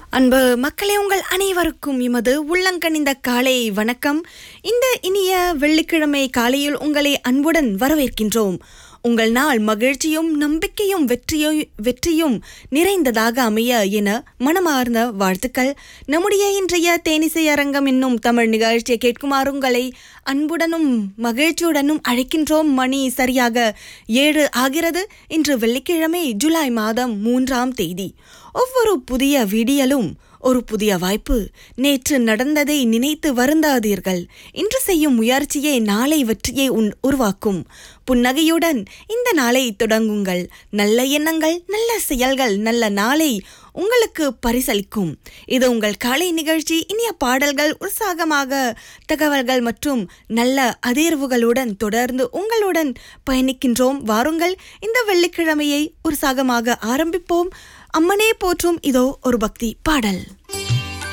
அன்பு மக்களே உங்கள் அனைவருக்கும் எமது உள்ளங்கனிந்த காலை வணக்கம் இந்த இனிய வெள்ளிக்கிழமை காலையில் உங்களை அன்புடன் வரவேற்கின்றோம் உங்கள் நாள் மகிழ்ச்சியும் நம்பிக்கையும் வெற்றியும் வெற்றியும் நிறைந்ததாக அமைய என மனமார்ந்த வாழ்த்துக்கள் நம்முடைய இன்றைய தேனிசை அரங்கம் என்னும் தமிழ் நிகழ்ச்சியை கேட்குமாறு உங்களை அன்புடனும் மகிழ்ச்சியுடனும் அழைக்கின்றோம் மணி சரியாக ஏழு ஆகிறது இன்று வெள்ளிக்கிழமை ஜூலை மாதம் மூன்றாம் தேதி ஒவ்வொரு புதிய விடியலும் ஒரு புதிய வாய்ப்பு நேற்று நடந்ததை நினைத்து வருந்தாதீர்கள் இன்று செய்யும் முயற்சியே நாளை வெற்றியை உன் உருவாக்கும் புன்னகையுடன் இந்த நாளை தொடங்குங்கள் நல்ல எண்ணங்கள் நல்ல செயல்கள் நல்ல நாளை உங்களுக்கு பரிசளிக்கும் இது உங்கள் காலை நிகழ்ச்சி இனிய பாடல்கள் உற்சாகமாக தகவல்கள் மற்றும் நல்ல அதிர்வுகளுடன் தொடர்ந்து உங்களுடன் பயணிக்கின்றோம் வாருங்கள் இந்த வெள்ளிக்கிழமையை உற்சாகமாக ஆரம்பிப்போம் அம்மனே போற்றும் இதோ ஒரு பக்தி பாடல்